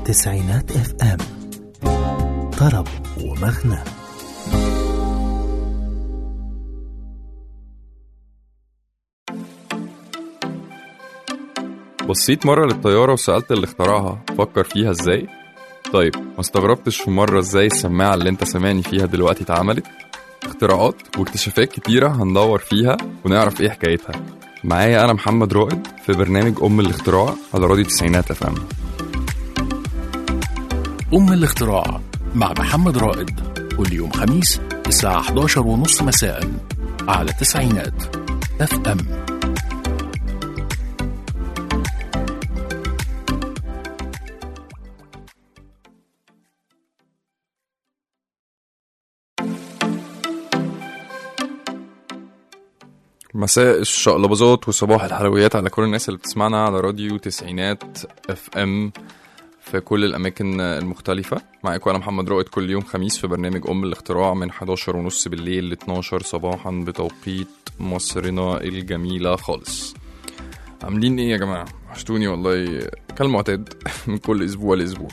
تسعينات اف ام طرب ومغنى بصيت مرة للطيارة وسألت اللي اخترعها فكر فيها ازاي؟ طيب ما استغربتش في مرة ازاي السماعة اللي انت سامعني فيها دلوقتي اتعملت؟ اختراعات واكتشافات كتيرة هندور فيها ونعرف ايه حكايتها معايا انا محمد رائد في برنامج ام الاختراع على راديو تسعينات اف ام أم الاختراع مع محمد رائد كل يوم خميس الساعة 11 ونص مساء على تسعينات اف ام مساء الشقلباظات وصباح الحلويات على كل الناس اللي بتسمعنا على راديو تسعينات اف ام في كل الاماكن المختلفة معاكم انا محمد رائد كل يوم خميس في برنامج ام الاختراع من 11 ونص بالليل ل 12 صباحا بتوقيت مصرنا الجميلة خالص عاملين ايه يا جماعة وحشتوني والله كالمعتاد من كل اسبوع لاسبوع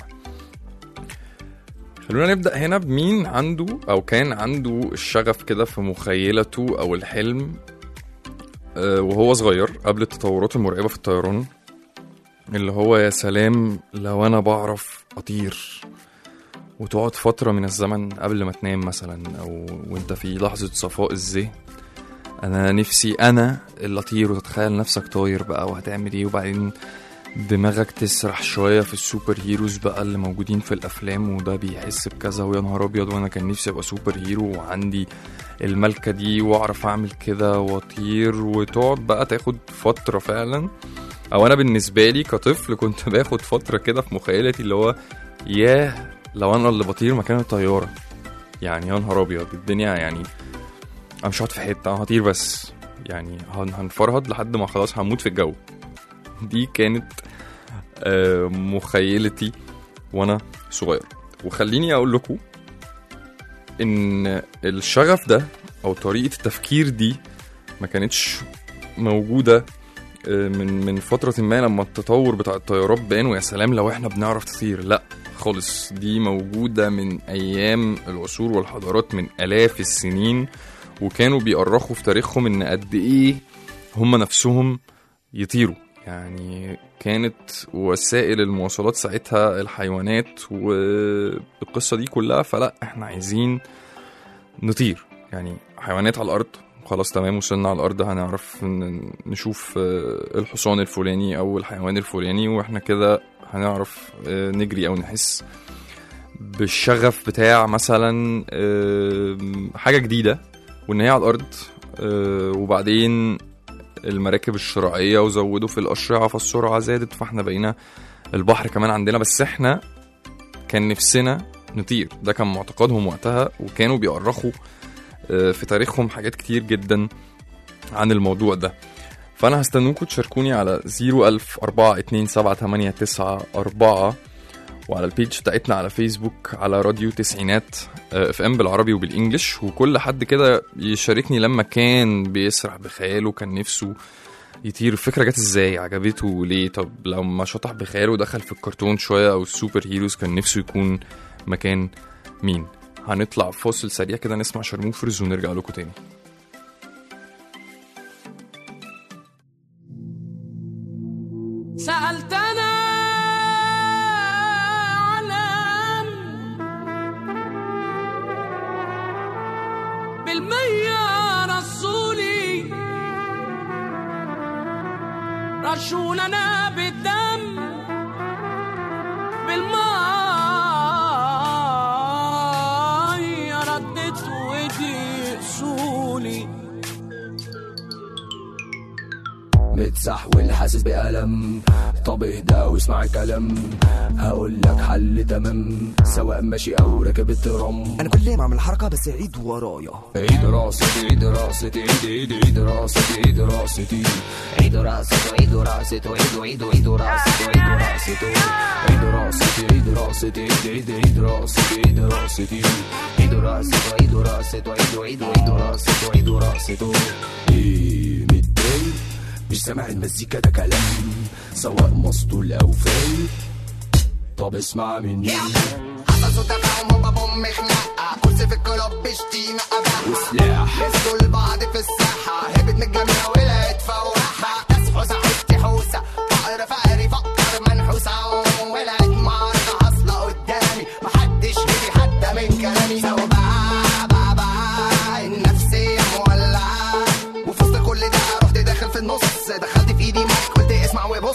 خلونا نبدأ هنا بمين عنده أو كان عنده الشغف كده في مخيلته أو الحلم آه، وهو صغير قبل التطورات المرعبة في الطيران اللي هو يا سلام لو أنا بعرف أطير وتقعد فترة من الزمن قبل ما تنام مثلا أو وأنت في لحظة صفاء الذهن أنا نفسي أنا اللي أطير وتتخيل نفسك طاير بقى وهتعمل إيه وبعدين دماغك تسرح شوية في السوبر هيروز بقى اللي موجودين في الأفلام وده بيحس بكذا ويا نهار أبيض وأنا كان نفسي أبقى سوبر هيرو وعندي الملكة دي وأعرف أعمل كده وأطير وتقعد بقى تاخد فترة فعلا أو أنا بالنسبة لي كطفل كنت باخد فترة كده في مخيلتي اللي هو ياه لو أنا اللي بطير مكان الطيارة يعني يا نهار أبيض الدنيا يعني أنا مش هقعد في حتة أنا هطير بس يعني هن- هنفرهد لحد ما خلاص هموت في الجو دي كانت آه، مخيلتي وانا صغير وخليني اقول لكم ان الشغف ده او طريقه التفكير دي ما كانتش موجوده آه، من من فتره ما لما التطور بتاع الطيارات بان ويا سلام لو احنا بنعرف نطير لا خالص دي موجوده من ايام العصور والحضارات من الاف السنين وكانوا بيؤرخوا في تاريخهم ان قد ايه هم نفسهم يطيروا يعني كانت وسائل المواصلات ساعتها الحيوانات والقصة دي كلها فلا احنا عايزين نطير يعني حيوانات على الأرض خلاص تمام وصلنا على الأرض هنعرف ن- نشوف آه، الحصان الفلاني أو الحيوان الفلاني وإحنا كده هنعرف آه، نجري أو نحس بالشغف بتاع مثلا آه، حاجة جديدة وإن هي على الأرض آه، وبعدين المراكب الشراعية وزودوا في الأشرعة فالسرعة زادت فاحنا بقينا البحر كمان عندنا بس احنا كان نفسنا نطير ده كان معتقدهم وقتها وكانوا بيؤرخوا آه، في تاريخهم حاجات كتير جدا عن الموضوع ده فأنا هستنوكوا تشاركوني على 010427894 وعلى البيج بتاعتنا على فيسبوك على راديو تسعينات اف ام بالعربي وبالانجلش وكل حد كده يشاركني لما كان بيسرح بخياله كان نفسه يطير الفكره جت ازاي عجبته ليه طب لما شطح بخياله ودخل في الكرتون شويه او السوبر هيروز كان نفسه يكون مكان مين هنطلع فاصل سريع كده نسمع شرموفرز ونرجع لكم تاني سألتنا علام بالمية رسولي رشوننا بالدم بالمية ردت ودي أصولي متسحول حاسس بألم طب اهدى واسمع الكلام هقول لك حل تمام سواء ماشي او راكب الترام انا كل ما اعمل حركه بس عيد ورايا عيد راستي عيد راستي عيد عيد عيد راستي عيد راستي عيد راسته عيد راسته عيد عيد عيد راسته عيد راسته عيد راستي عيد راستي عيد عيد عيد راستي عيد راستي عيد راسته عيد راسته عيد عيد عيد راسته عيد راسته ايه متضايق مش سامع المزيكا ده كلام سواء مسطول او فايق طب اسمع مني حصل صوت تفاهم هوبا بوم خناقة كرسي في الكلوب بشتيمة أبا وسلاح مسكوا لبعض في الساحة هبت من الجميع ولقيت فواحة تسحوسة حوستي حوسة فقر فقري فقر منحوسة ولقيت معركة حاصلة قدامي محدش بيدي حتى من كلامي سوا بقى بقى بقى النفسية مولعة وفي وسط كل ده رحت داخل في النص دخلت في ايدي مايك قلت اسمع وبص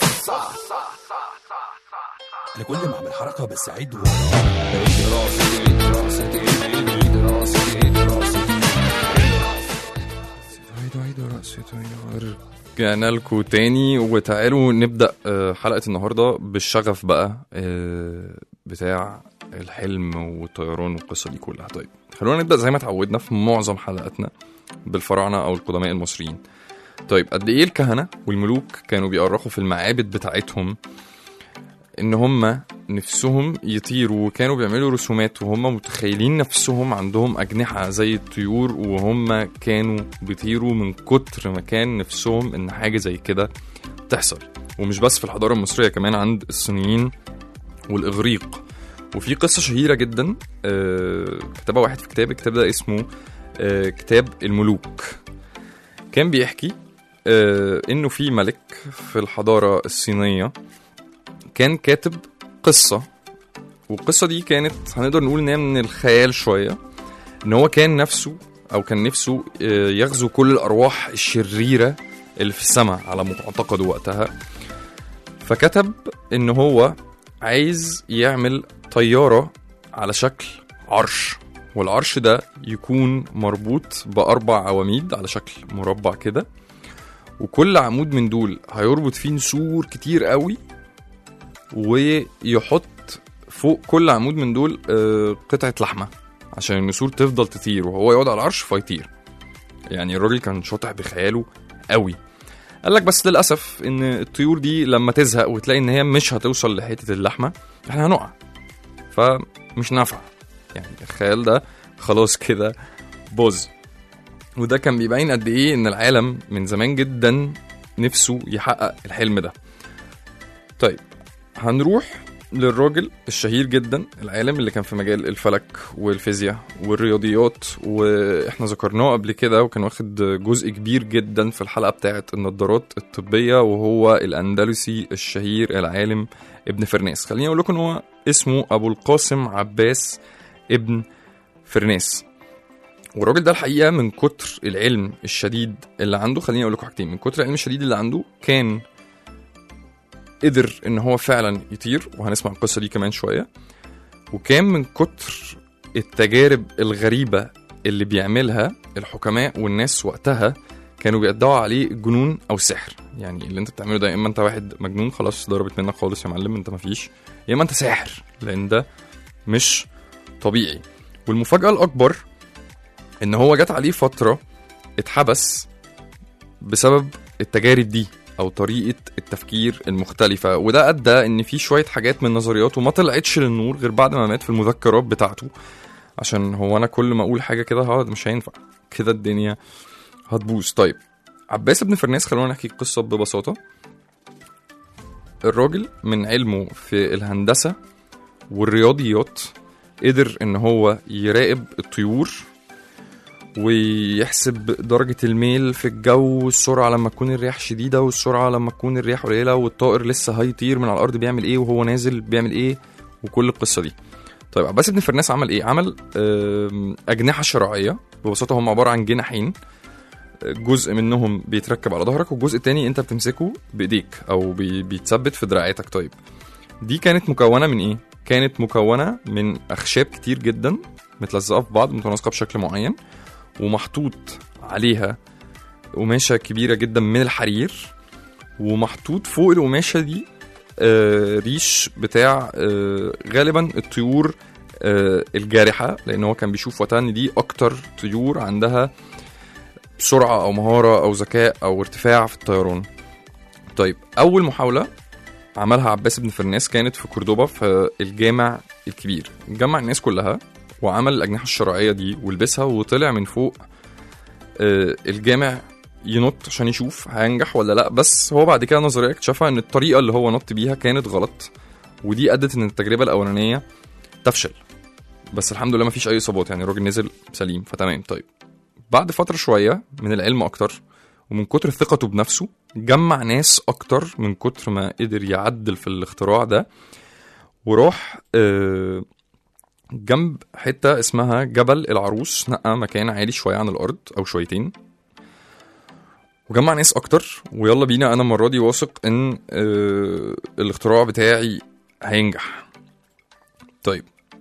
لكل ما اعمل حركه بس عيد ورا عيد راسي عيد راسي عيد عيد راسي عيد راسي عيدوا عيدوا رأسي طيب رجعنا لكم تاني وتعالوا نبدأ آه، حلقة النهاردة بالشغف بقى آه، بتاع الحلم والطيران والقصة دي كلها طيب خلونا نبدأ زي ما اتعودنا في معظم حلقاتنا بالفراعنة أو القدماء المصريين طيب قد إيه الكهنة والملوك كانوا بيأرخوا في المعابد بتاعتهم إن هم نفسهم يطيروا وكانوا بيعملوا رسومات وهم متخيلين نفسهم عندهم أجنحة زي الطيور وهم كانوا بيطيروا من كتر ما كان نفسهم إن حاجة زي كده تحصل ومش بس في الحضارة المصرية كمان عند الصينيين والإغريق وفي قصة شهيرة جدا آه، كتبها واحد في كتاب الكتاب ده اسمه آه، كتاب الملوك كان بيحكي آه، إنه في ملك في الحضارة الصينية كان كاتب قصة والقصة دي كانت هنقدر نقول إن هي من الخيال شوية إن هو كان نفسه أو كان نفسه آه، يغزو كل الأرواح الشريرة اللي في السماء على معتقده وقتها فكتب إن هو عايز يعمل طيارة على شكل عرش والعرش ده يكون مربوط بأربع عواميد على شكل مربع كده وكل عمود من دول هيربط فيه نسور كتير قوي ويحط فوق كل عمود من دول آه، قطعة لحمة عشان النسور تفضل تطير وهو يقعد على العرش فيطير يعني الراجل كان شاطح بخياله قوي قال لك بس للاسف ان الطيور دي لما تزهق وتلاقي ان هي مش هتوصل لحته اللحمه احنا هنقع فمش نافعه يعني الخيال ده خلاص كده باظ وده كان بيبين قد ايه ان العالم من زمان جدا نفسه يحقق الحلم ده طيب هنروح للراجل الشهير جدا العالم اللي كان في مجال الفلك والفيزياء والرياضيات واحنا ذكرناه قبل كده وكان واخد جزء كبير جدا في الحلقه بتاعه النظارات الطبيه وهو الاندلسي الشهير العالم ابن فرناس خليني اقول لكم ان هو اسمه ابو القاسم عباس ابن فرناس والراجل ده الحقيقه من كتر العلم الشديد اللي عنده خليني اقول لكم حاجتين من كتر العلم الشديد اللي عنده كان قدر ان هو فعلا يطير وهنسمع القصه دي كمان شويه وكان من كتر التجارب الغريبه اللي بيعملها الحكماء والناس وقتها كانوا بيدعوا عليه جنون او سحر يعني اللي انت بتعمله ده يا اما انت واحد مجنون خلاص ضربت منك خالص يا معلم انت مفيش يا اما انت ساحر لان ده مش طبيعي والمفاجاه الاكبر ان هو جت عليه فتره اتحبس بسبب التجارب دي او طريقه التفكير المختلفه وده ادى ان في شويه حاجات من نظرياته ما طلعتش للنور غير بعد ما مات في المذكرات بتاعته عشان هو انا كل ما اقول حاجه كده هقعد مش هينفع كده الدنيا هتبوظ طيب عباس بن فرناس خلونا نحكي القصه ببساطه الراجل من علمه في الهندسه والرياضيات قدر ان هو يراقب الطيور ويحسب درجة الميل في الجو والسرعة لما تكون الرياح شديدة والسرعة لما تكون الرياح قليلة والطائر لسه هيطير من على الأرض بيعمل إيه وهو نازل بيعمل إيه وكل القصة دي طيب عباس بن فرناس عمل إيه؟ عمل آم، أجنحة شرعية ببساطة هم عبارة عن جناحين جزء منهم بيتركب على ظهرك والجزء التاني انت بتمسكه بايديك او بي- بيتثبت في دراعاتك طيب دي كانت مكونه من ايه كانت مكونه من اخشاب كتير جدا متلزقه في بعض متناسقه بشكل معين ومحطوط عليها قماشه كبيره جدا من الحرير ومحطوط فوق القماشه دي آه، ريش بتاع آه، غالبا الطيور آه، الجارحه لان هو كان بيشوف وقتها ان دي اكتر طيور عندها سرعه او مهاره او ذكاء او ارتفاع في الطيران طيب اول محاوله عملها عباس بن فرناس كانت في كوردوبا في الجامع الكبير جمع الناس كلها وعمل الأجنحة الشرعية دي ولبسها وطلع من فوق آه، الجامع ينط عشان يشوف هينجح ولا لا بس هو بعد كده نظريا اكتشفها ان الطريقة اللي هو نط بيها كانت غلط ودي ادت ان التجربه الاولانيه تفشل بس الحمد لله ما فيش اي اصابات يعني الراجل نزل سليم فتمام طيب بعد فتره شويه من العلم اكتر ومن كتر ثقته بنفسه جمع ناس اكتر من كتر ما قدر يعدل في الاختراع ده وراح آه، جنب حته اسمها جبل العروس نقى مكان عالي شويه عن الارض او شويتين وجمع ناس اكتر ويلا بينا انا المره دي واثق ان آه، الاختراع بتاعي هينجح طيب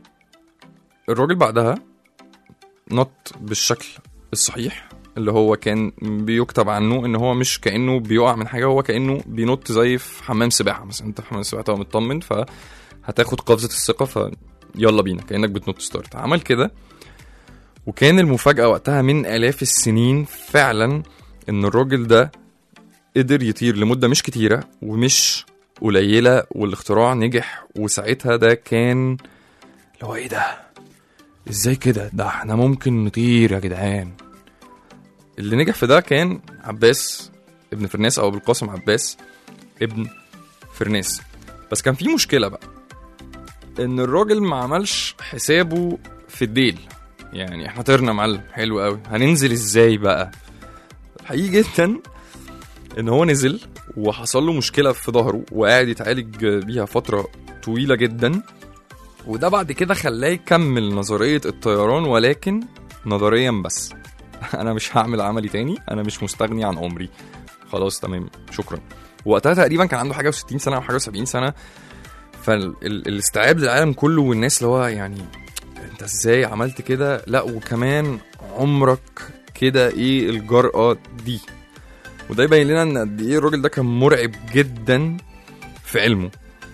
الراجل بعدها نط بالشكل الصحيح اللي هو كان بيكتب عنه ان هو مش كانه بيقع من حاجه هو كانه بينط زي في حمام سباحه مثلا انت في حمام سباحه تبقى مطمن فهتاخد قفزه الثقه فيلا بينا كانك بتنط ستارت عمل كده وكان المفاجاه وقتها من الاف السنين فعلا ان الراجل ده قدر يطير لمده مش كتيره ومش قليله والاختراع نجح وساعتها ده كان اللي هو ايه ده ازاي كده ده احنا ممكن نطير يا جدعان اللي نجح في ده كان عباس ابن فرناس او ابو القاسم عباس ابن فرناس بس كان في مشكله بقى ان الراجل ما عملش حسابه في الديل يعني احنا طرنا معلم حلو قوي هننزل ازاي بقى حقيقي جدا ان هو نزل وحصل له مشكله في ظهره وقاعد يتعالج بيها فتره طويله جدا وده بعد كده خلاه يكمل نظريه الطيران ولكن نظريا بس انا مش هعمل عملي تاني انا مش مستغني عن عمري خلاص تمام شكرا وقتها تقريبا كان عنده حاجه و60 سنه او حاجه و70 سنه فالاستيعاب للعالم كله والناس اللي هو يعني انت ازاي عملت كده لا وكمان عمرك كده ايه الجرأة دي وده يبين لنا ان قد ايه الراجل ده كان مرعب جدا في علمه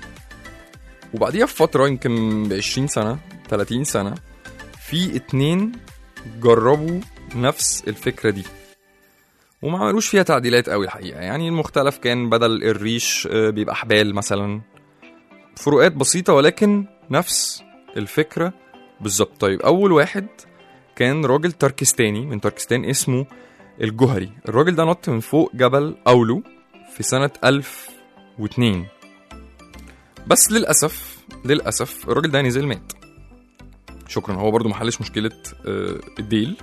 وبعديها بفترة يمكن ب 20 سنة 30 سنة في اتنين جربوا نفس الفكرة دي وما عملوش فيها تعديلات قوي الحقيقة يعني المختلف كان بدل الريش آه، بيبقى حبال مثلا فروقات بسيطة ولكن نفس الفكرة بالظبط طيب أول واحد كان راجل تركستاني من تركستان اسمه الجهري الراجل ده نط من فوق جبل أولو في سنة 1002 بس للأسف للأسف الراجل ده نزل مات شكرا هو برضو محلش مشكلة آه، الديل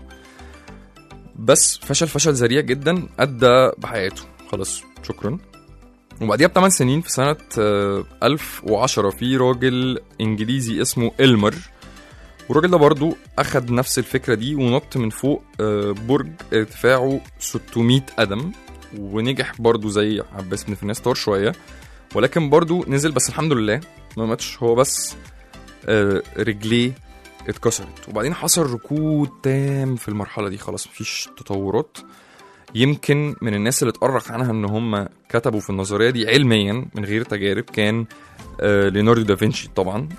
بس فشل فشل ذريع جدا أدى بحياته خلاص شكرا وبعديها بثمان سنين في سنة آه، 1010 في راجل إنجليزي اسمه إلمر والراجل ده برضو أخد نفس الفكرة دي ونط من فوق آه، برج ارتفاعه 600 قدم ونجح برضو زي عباس بن فرناس طار شوية ولكن برضو نزل بس الحمد لله ما ماتش هو بس آه، رجليه اتكسرت وبعدين حصل ركود تام في المرحلة دي خلاص مفيش تطورات يمكن من الناس اللي اتأرخ عنها ان هم كتبوا في النظرية دي علميا من غير تجارب كان آه، ليوناردو دافنشي طبعا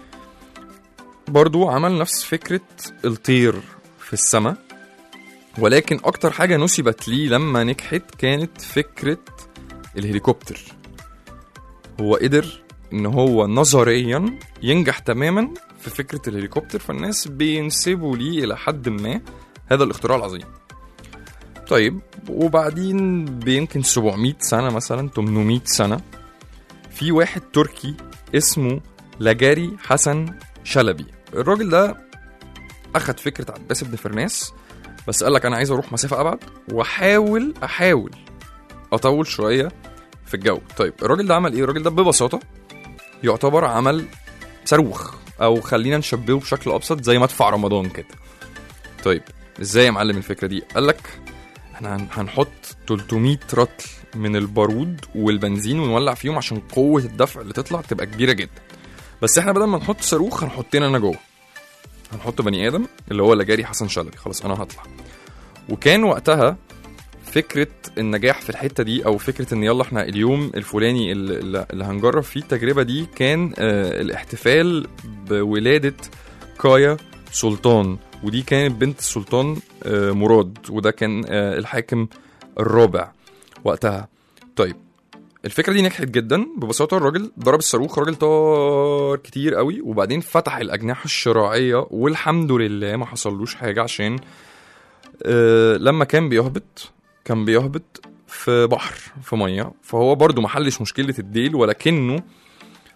برضو عمل نفس فكرة الطير في السماء ولكن أكتر حاجة نسبت ليه لما نجحت كانت فكرة الهليكوبتر هو قدر إن هو نظريا ينجح تماما في فكرة الهليكوبتر فالناس بينسبوا ليه إلى حد ما هذا الاختراع العظيم طيب وبعدين بيمكن 700 سنة مثلا 800 سنة في واحد تركي اسمه لاجاري حسن شلبي الراجل ده اخد فكره عباس بن فرناس بس قال لك انا عايز اروح مسافه ابعد واحاول احاول اطول شويه في الجو طيب الراجل ده عمل ايه الراجل ده ببساطه يعتبر عمل صاروخ او خلينا نشبهه بشكل ابسط زي مدفع رمضان كده طيب ازاي يا معلم الفكره دي قال لك احنا هن- هنحط 300 رطل من البارود والبنزين ونولع فيهم عشان قوه الدفع اللي تطلع تبقى كبيره جدا بس احنا بدل ما نحط صاروخ هنحطنا انا جوه هنحط بني ادم اللي هو اللي حسن شلبي خلاص انا هطلع وكان وقتها فكره النجاح في الحته دي او فكره ان يلا احنا اليوم الفلاني اللي, اللي هنجرب فيه التجربه دي كان آه الاحتفال بولاده كايا سلطان ودي كانت بنت السلطان آه مراد وده كان آه الحاكم الرابع وقتها طيب الفكره دي نجحت جدا ببساطه الراجل ضرب الصاروخ الراجل طار كتير قوي وبعدين فتح الاجنحه الشراعيه والحمد لله ما حصلوش حاجه عشان آه لما كان بيهبط كان بيهبط في بحر في ميه فهو برضو ما حلش مشكله الديل ولكنه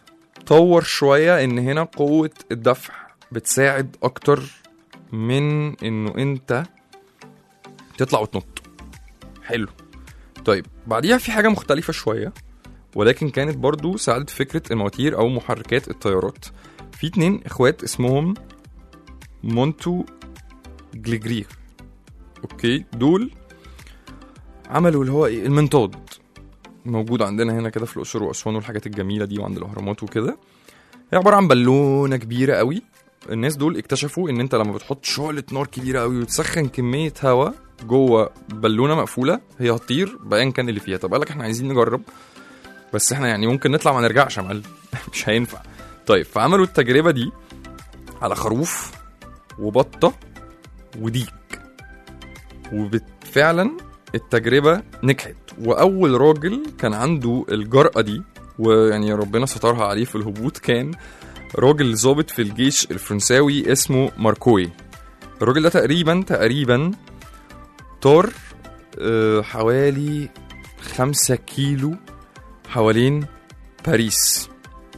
تطور شويه ان هنا قوه الدفع بتساعد اكتر من انه انت تطلع وتنط حلو طيب بعديها في حاجه مختلفه شويه ولكن كانت برضو ساعدت فكره المواتير او محركات الطيارات في اتنين اخوات اسمهم مونتو جليجريغ اوكي دول عملوا اللي هو ايه المنطاد موجود عندنا هنا كده في الاقصر واسوان والحاجات الجميله دي وعند الاهرامات وكده هي عباره عن بالونه كبيره قوي الناس دول اكتشفوا ان انت لما بتحط شعله نار كبيره قوي وتسخن كميه هواء جوه بالونه مقفوله هي هتطير بايا كان اللي فيها طب قال لك احنا عايزين نجرب بس احنا يعني ممكن نطلع ما نرجعش يا معلم مش هينفع طيب فعملوا التجربه دي على خروف وبطه وديك وفعلا التجربه نجحت واول راجل كان عنده الجرأه دي ويعني ربنا سترها عليه في الهبوط كان راجل ضابط في الجيش الفرنساوي اسمه ماركوي الراجل ده تقريبا تقريبا طار آه، حوالي خمسة كيلو حوالين باريس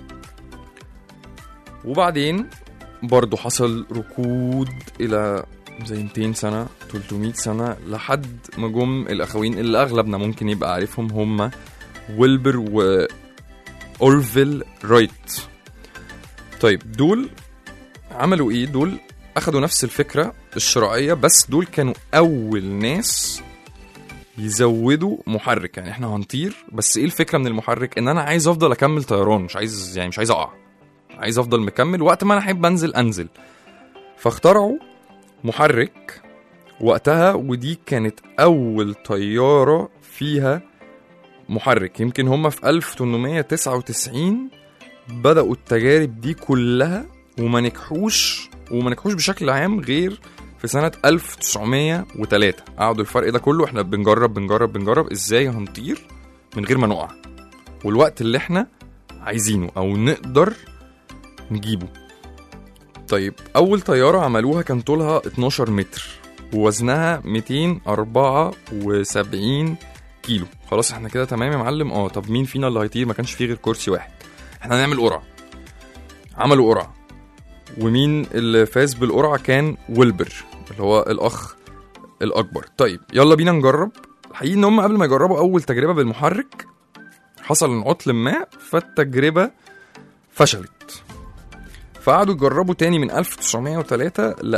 وبعدين برضه حصل ركود إلى زي 200 سنة 300 سنة لحد ما جم الأخوين اللي أغلبنا ممكن يبقى عارفهم هما ويلبر وأورفيل رايت طيب دول عملوا إيه؟ دول أخدوا نفس الفكرة الشرعية بس دول كانوا أول ناس يزودوا محرك يعني احنا هنطير بس ايه الفكره من المحرك ان انا عايز افضل اكمل طيران مش عايز يعني مش عايز اقع عايز افضل مكمل وقت ما انا احب انزل انزل فاخترعوا محرك وقتها ودي كانت اول طياره فيها محرك يمكن هم في 1899 بدأوا التجارب دي كلها وما نجحوش وما نجحوش بشكل عام غير في سنة 1903 قعدوا الفرق ده كله احنا بنجرب بنجرب بنجرب ازاي هنطير من غير ما نقع والوقت اللي احنا عايزينه او نقدر نجيبه طيب اول طيارة عملوها كان طولها 12 متر ووزنها 274 كيلو خلاص احنا كده تمام يا معلم اه طب مين فينا اللي هيطير ما كانش فيه غير كرسي واحد احنا هنعمل قرعة عملوا قرعة ومين اللي فاز بالقرعة كان ويلبر اللي هو الأخ الأكبر طيب يلا بينا نجرب الحقيقة إن هم قبل ما يجربوا أول تجربة بالمحرك حصل عطل ما فالتجربة فشلت فقعدوا يجربوا تاني من 1903 ل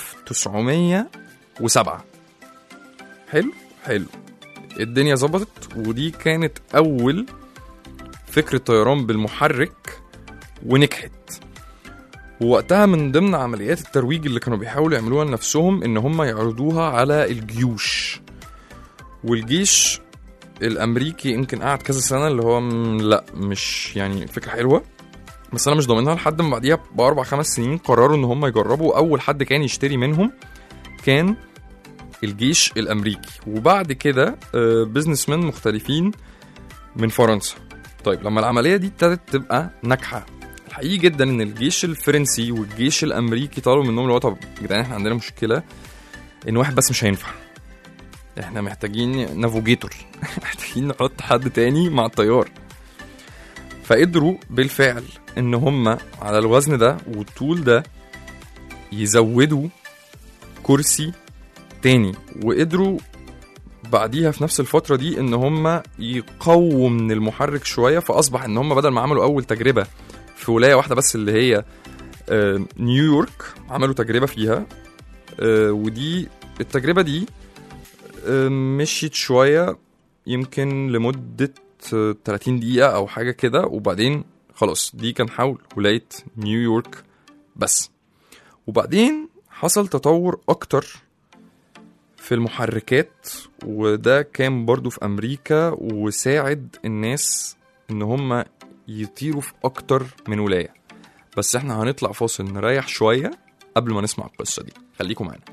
1907 حلو حلو الدنيا ظبطت ودي كانت أول فكرة طيران بالمحرك ونجحت ووقتها من ضمن عمليات الترويج اللي كانوا بيحاولوا يعملوها لنفسهم ان هم يعرضوها على الجيوش والجيش الامريكي يمكن قعد كذا سنه اللي هو م- لا مش يعني فكره حلوه بس انا مش ضامنها لحد ما بعديها باربع خمس سنين قرروا ان هم يجربوا اول حد كان يشتري منهم كان الجيش الامريكي وبعد كده بزنس مان مختلفين من فرنسا طيب لما العمليه دي ابتدت تبقى ناجحه حقيقي جدا ان الجيش الفرنسي والجيش الامريكي طلبوا منهم اللي هو طب يا جدعان احنا عندنا مشكله ان واحد بس مش هينفع احنا محتاجين نافوجيتور محتاجين نحط حد تاني مع الطيار فقدروا بالفعل ان هم على الوزن ده والطول ده يزودوا كرسي تاني وقدروا بعديها في نفس الفترة دي ان هم يقووا من المحرك شوية فاصبح ان هم بدل ما عملوا اول تجربة في ولايه واحده بس اللي هي آه، نيويورك عملوا تجربه فيها آه، ودي التجربه دي آه، مشيت شويه يمكن لمده آه، 30 دقيقه او حاجه كده وبعدين خلاص دي كان حول ولايه نيويورك بس وبعدين حصل تطور اكتر في المحركات وده كان برضو في امريكا وساعد الناس ان هم يطيروا في اكتر من ولايه بس احنا هنطلع فاصل نريح شويه قبل ما نسمع القصه دي خليكم معانا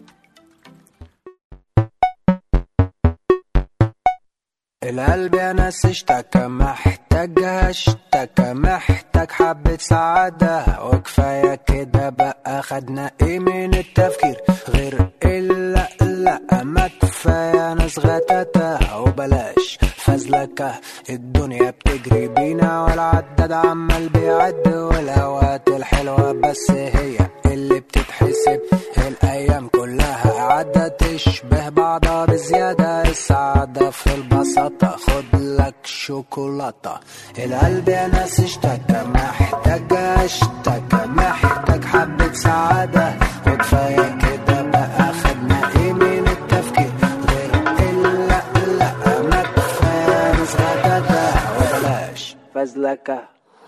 القلب يا ناس اشتكى محتاجها اشتكى محتاج حبة سعادة وكفاية كده بقى خدنا ايه من التفكير غير الا لا ما كفاية ناس غتاتة وبلاش فزلكة الدنيا بتجري بينا والعداد عمال بيعد والأوقات الحلوة بس هي اللي بتتحسب الأيام كلها قاعدة تشبه بعضها بزيادة السعادة في البساطة خد لك شوكولاتة القلب يا ناس اشتكى محتاج اشتكى محتاج حبة سعادة وكفاية كده بقى خدنا ايه من التفكير غير الا لا ما كفاية نسغدة وبلاش فزلكة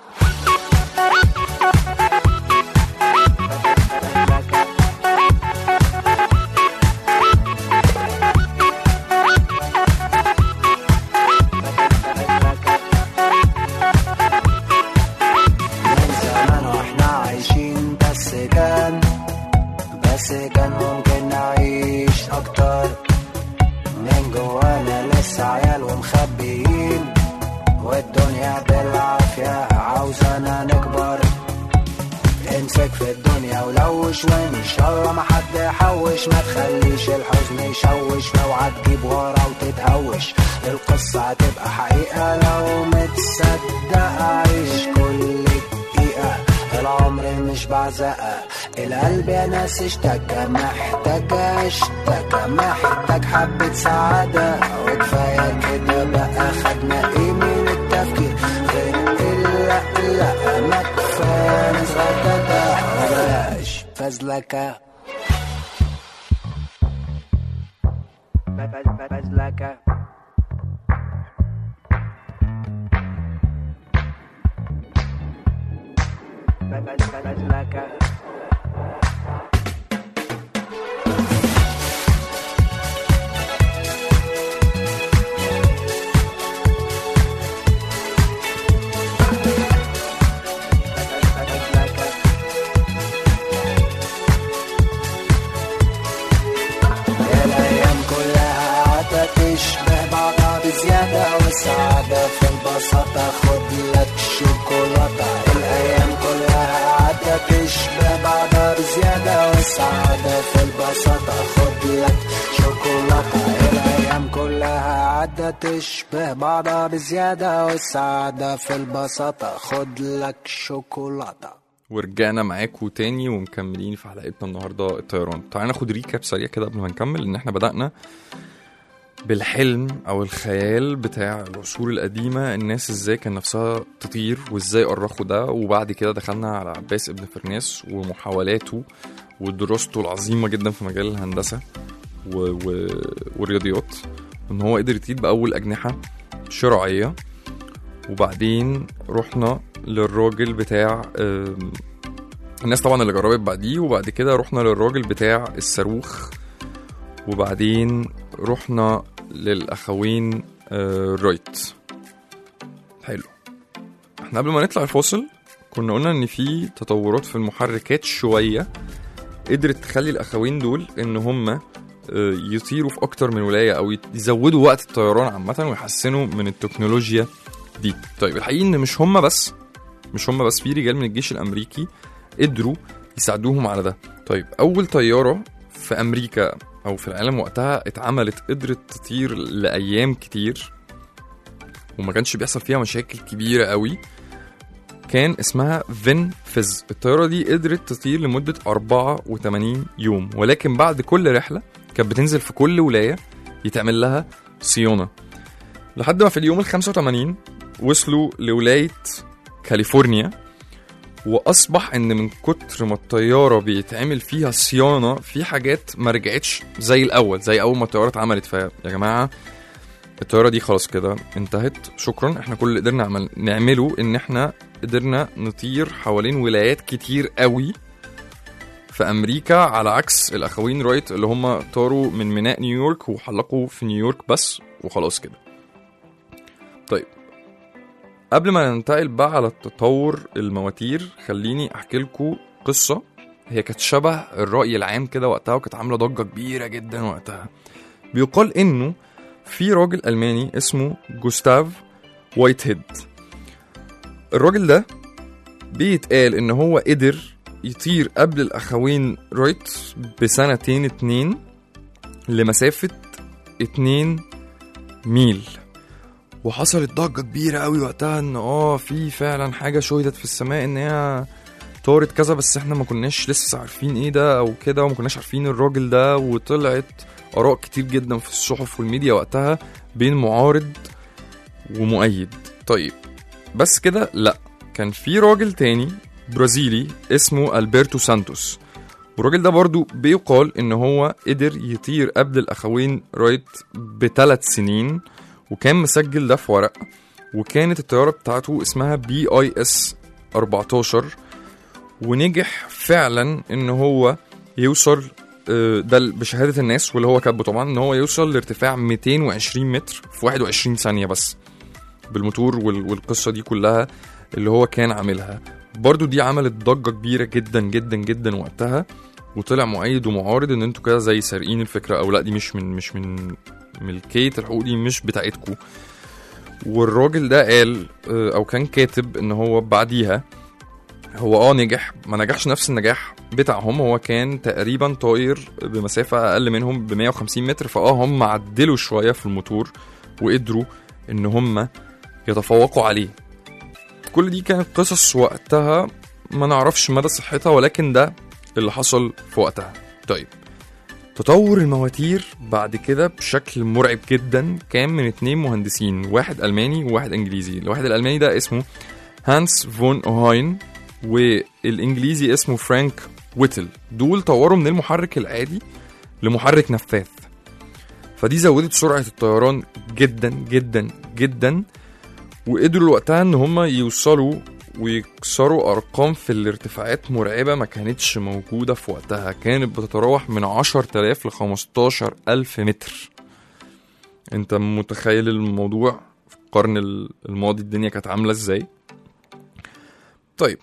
من زمان واحنا عايشين بس كان بس كان ممكن نعيش اكتر من جوانا لسه عيال ومخبيين والدنيا بالعافية عاوزانا نكبر امسك في الدنيا ولوش وان شاء الله ما حد يحوش ما تخليش الحزن يشوش اوعى تجيب ورا وتتهوش القصة هتبقى حقيقة لو متصدق عيش كل دقيقة العمر مش بعزقة القلب يا ناس اشتكى محتاج اشتكى محتاج حبة سعادة وكفاية كده بقى خدنا ايه من التفكير غير الا لا ما كفاية نتغدى وبلاش فزلكة فزلكة فزلكة الأيام كلها قاعدة تشبه بعضها بزيادة والسعادة في البساطة خد لك شوكولاتة الأيام كلها قاعدة تشبه بعضها بزيادة والسعادة في البساطة خد لك شوكولاتة الأيام كلها قاعدة تشبه بعضها بزيادة والسعادة في البساطة خد لك شوكولاتة ورجعنا معاكم تاني ومكملين في حلقتنا النهارده الطيران تعالى ناخد ريكاب سريع كده قبل ما نكمل ان احنا بدأنا بالحلم او الخيال بتاع العصور القديمه الناس ازاي كان نفسها تطير وازاي أرخوا ده وبعد كده دخلنا على عباس ابن فرناس ومحاولاته ودراسته العظيمه جدا في مجال الهندسه و... و... والرياضيات ان هو قدر يطير باول اجنحه شرعيه وبعدين رحنا للراجل بتاع آم، الناس طبعا اللي جربت بعديه وبعد كده رحنا للراجل بتاع الصاروخ وبعدين رحنا للاخوين آه، رايت حلو احنا قبل ما نطلع الفاصل كنا قلنا ان في تطورات في المحركات شويه قدرت تخلي الاخوين دول ان هم آه، يطيروا في اكتر من ولايه او يزودوا وقت الطيران عامه ويحسنوا من التكنولوجيا دي طيب الحقيقه ان مش هم بس مش هم بس في رجال من الجيش الامريكي قدروا يساعدوهم على ده طيب اول طياره في امريكا او في العالم وقتها اتعملت قدرت تطير لايام كتير وما كانش بيحصل فيها مشاكل كبيره قوي كان اسمها فين فيز الطياره دي قدرت تطير لمده 84 يوم ولكن بعد كل رحله كانت بتنزل في كل ولايه يتعمل لها صيانه لحد ما في اليوم ال 85 وصلوا لولايه كاليفورنيا واصبح ان من كتر ما الطياره بيتعمل فيها صيانه في حاجات ما رجعتش زي الاول زي اول ما الطياره اتعملت فيا جماعه الطياره دي خلاص كده انتهت شكرا احنا كل اللي قدرنا نعمل نعمله ان احنا قدرنا نطير حوالين ولايات كتير قوي في امريكا على عكس الاخوين رايت اللي هم طاروا من ميناء نيويورك وحلقوا في نيويورك بس وخلاص كده طيب قبل ما ننتقل بقى على التطور المواتير خليني احكي لكم قصه هي كانت شبه الراي العام كده وقتها وكانت عامله ضجه كبيره جدا وقتها بيقال انه في راجل الماني اسمه جوستاف وايت هيد الراجل ده بيتقال ان هو قدر يطير قبل الاخوين رايت بسنتين اتنين لمسافه اتنين ميل وحصلت ضجه كبيره قوي وقتها ان اه في فعلا حاجه شهدت في السماء ان هي طارت كذا بس احنا ما كناش لسه عارفين ايه ده او كده وما كناش عارفين الراجل ده وطلعت اراء كتير جدا في الصحف والميديا وقتها بين معارض ومؤيد طيب بس كده لا كان في راجل تاني برازيلي اسمه البرتو سانتوس والراجل ده برضو بيقال ان هو قدر يطير قبل الاخوين رايت بثلاث سنين وكان مسجل ده في ورق وكانت الطياره بتاعته اسمها بي اي اس 14 ونجح فعلا ان هو يوصل آه، ده بشهاده الناس واللي هو كاتبه طبعا ان هو يوصل لارتفاع 220 متر في 21 ثانيه بس بالموتور وال- والقصه دي كلها اللي هو كان عاملها برضو دي عملت ضجه كبيره جدا جدا جدا وقتها وطلع مؤيد ومعارض ان انتوا كده زي سارقين الفكره او لا دي مش من مش من ملكيه الحقوق دي مش بتاعتكم والراجل ده قال آه، او كان كاتب ان هو بعديها هو اه نجح ما نجحش نفس النجاح بتاعهم هو كان تقريبا طاير بمسافه اقل منهم ب 150 متر فاه هم عدلوا شويه في الموتور وقدروا ان هم يتفوقوا عليه كل دي كانت قصص وقتها ما نعرفش مدى صحتها ولكن ده اللي حصل في وقتها طيب تطور المواتير بعد كده بشكل مرعب جدا كان من اتنين مهندسين واحد ألماني وواحد إنجليزي الواحد الألماني ده اسمه هانس فون أوهاين والإنجليزي اسمه فرانك ويتل دول طوروا من المحرك العادي لمحرك نفاث فدي زودت سرعة الطيران جدا جدا جدا وقدروا وقتها ان هم يوصلوا ويكسروا ارقام في الارتفاعات مرعبه ما كانتش موجوده في وقتها كانت بتتراوح من 10000 ل 15000 متر انت متخيل الموضوع في القرن الماضي الدنيا كانت عامله ازاي طيب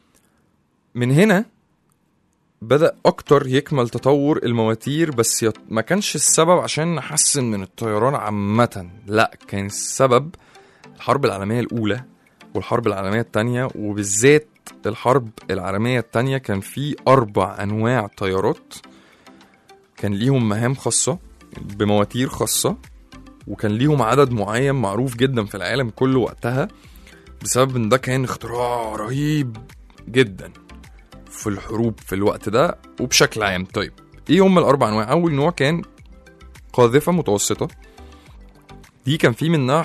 من هنا بدأ أكتر يكمل تطور المواتير بس يط... ما كانش السبب عشان نحسن من الطيران عامة لا كان السبب الحرب العالمية الأولى والحرب العالمية التانية وبالذات الحرب العالمية التانية كان في أربع أنواع طيارات كان ليهم مهام خاصة بمواتير خاصة وكان ليهم عدد معين معروف جدا في العالم كله وقتها بسبب ان ده كان اختراع رهيب جدا في الحروب في الوقت ده وبشكل عام طيب ايه هم الاربع انواع اول نوع كان قاذفة متوسطة دي كان في منها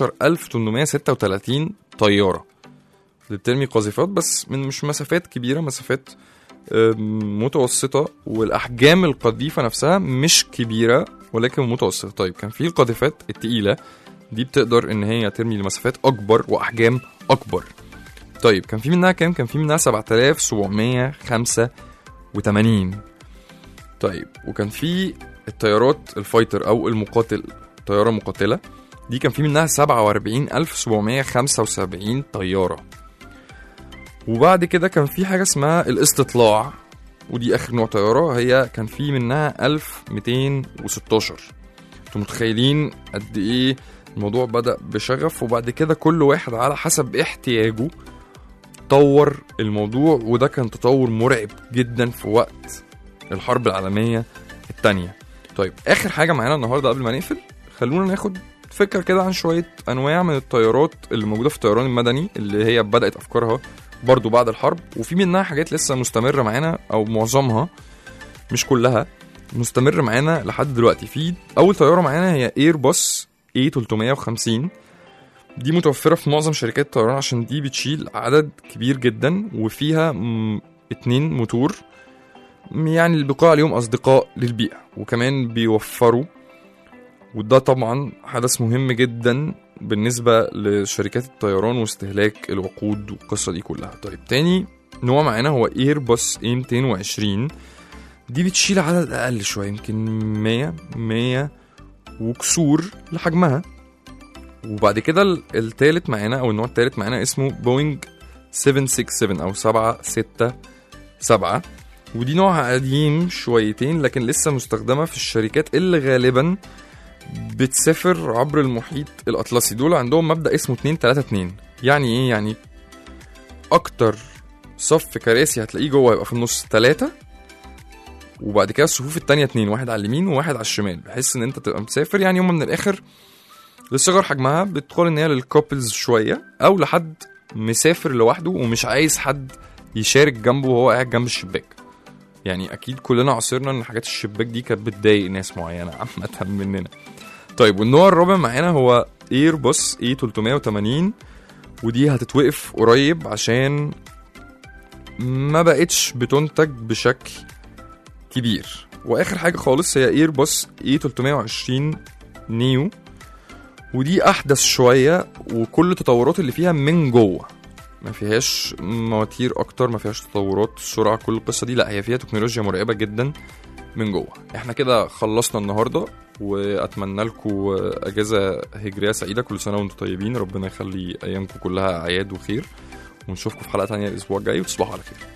11836 طيارة اللي بترمي قاذفات بس من مش مسافات كبيرة مسافات آم، متوسطة والأحجام القذيفة نفسها مش كبيرة ولكن متوسطة طيب كان في القاذفات التقيلة دي بتقدر إن هي ترمي لمسافات أكبر وأحجام أكبر طيب كان في منها كام؟ كان في منها 7785 طيب وكان في الطيارات الفايتر أو المقاتل طيارة مقاتلة دي كان في منها 47775 طيارة وبعد كده كان في حاجة اسمها الاستطلاع ودي آخر نوع طيارة هي كان في منها 1216 انتوا متخيلين قد ايه الموضوع بدأ بشغف وبعد كده كل واحد على حسب احتياجه طور الموضوع وده كان تطور مرعب جدا في وقت الحرب العالمية التانية طيب آخر حاجة معانا النهاردة قبل ما نقفل خلونا ناخد فكرة كده عن شوية أنواع من الطيارات اللي موجودة في الطيران المدني اللي هي بدأت أفكارها برضو بعد الحرب وفي منها حاجات لسه مستمرة معانا أو معظمها مش كلها مستمر معانا لحد دلوقتي في أول طيارة معانا هي ايرباص A350 دي متوفرة في معظم شركات الطيران عشان دي بتشيل عدد كبير جدا وفيها م- اتنين موتور يعني اللي بيقال عليهم أصدقاء للبيئة وكمان بيوفروا وده طبعا حدث مهم جدا بالنسبة لشركات الطيران واستهلاك الوقود والقصة دي كلها طيب تاني نوع معانا هو ايرباص اي 220 دي بتشيل عدد أقل شوية يمكن 100 100 وكسور لحجمها وبعد كده ال- التالت معانا أو النوع التالت معانا اسمه بوينج 767 أو 767 ودي نوعها قديم شويتين لكن لسه مستخدمة في الشركات اللي غالبا بتسافر عبر المحيط الأطلسي دول عندهم مبدأ اسمه 2 3 2 يعني إيه يعني أكتر صف كراسي هتلاقيه جوه هيبقى في النص ثلاثة وبعد كده الصفوف التانية اتنين واحد على اليمين وواحد على الشمال بحيث ان انت تبقى مسافر يعني هم من الاخر للصغر حجمها بتقال ان هي للكوبلز شويه او لحد مسافر لوحده ومش عايز حد يشارك جنبه وهو قاعد جنب الشباك يعني اكيد كلنا عاصرنا ان حاجات الشباك دي كانت بتضايق ناس معينه عامه مننا طيب والنوع الرابع معانا هو ايربوس اي 380 ودي هتتوقف قريب عشان ما بقتش بتنتج بشكل كبير واخر حاجه خالص هي ايربوس اي 320 نيو ودي احدث شويه وكل التطورات اللي فيها من جوه ما فيهاش مواتير اكتر ما فيهاش تطورات سرعه كل القصه دي لا هي فيها تكنولوجيا مرعبه جدا من جوه احنا كده خلصنا النهارده واتمنى لكم اجازه هجريه سعيده كل سنه وانتم طيبين ربنا يخلي ايامكم كلها اعياد وخير ونشوفكم في حلقه تانية الاسبوع الجاي وتصبحوا على خير